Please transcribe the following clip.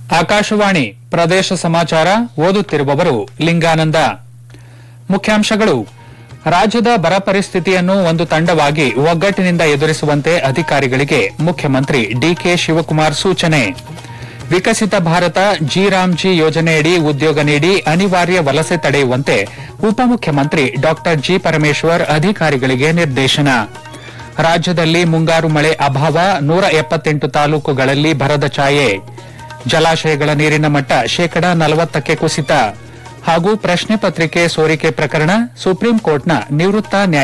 ಆಕಾಶವಾಣಿ ಪ್ರದೇಶ ಸಮಾಚಾರ ಓದುತ್ತಿರುವವರು ಲಿಂಗಾನಂದ ಮುಖ್ಯಾಂಶಗಳು ರಾಜ್ಯದ ಬರ ಪರಿಸ್ಥಿತಿಯನ್ನು ಒಂದು ತಂಡವಾಗಿ ಒಗ್ಗಟ್ಟಿನಿಂದ ಎದುರಿಸುವಂತೆ ಅಧಿಕಾರಿಗಳಿಗೆ ಮುಖ್ಯಮಂತ್ರಿ ಡಿಕೆ ಶಿವಕುಮಾರ್ ಸೂಚನೆ ವಿಕಸಿತ ಭಾರತ ಜಿ ರಾಮ್ಜಿ ಯೋಜನೆಯಡಿ ಉದ್ಯೋಗ ನೀಡಿ ಅನಿವಾರ್ಯ ವಲಸೆ ತಡೆಯುವಂತೆ ಉಪಮುಖ್ಯಮಂತ್ರಿ ಡಾ ಜಿ ಪರಮೇಶ್ವರ್ ಅಧಿಕಾರಿಗಳಿಗೆ ನಿರ್ದೇಶನ ರಾಜ್ಯದಲ್ಲಿ ಮುಂಗಾರು ಮಳೆ ಅಭಾವ ನೂರ ಎಪ್ಪತ್ತೆಂಟು ತಾಲೂಕುಗಳಲ್ಲಿ ಬರದ ಛಾಯೆ ಜಲಾಶಯಗಳ ನೀರಿನ ಮಟ್ಟ ಶೇಕಡಾ ನಲವತ್ತಕ್ಕೆ ಕುಸಿತ ಹಾಗೂ ಪ್ರಶ್ನೆ ಪತ್ರಿಕೆ ಸೋರಿಕೆ ಪ್ರಕರಣ ಸುಪ್ರೀಂ ಕೋರ್ಟ್ನ ನಿವೃತ್ತ ನ್ಯಾಯ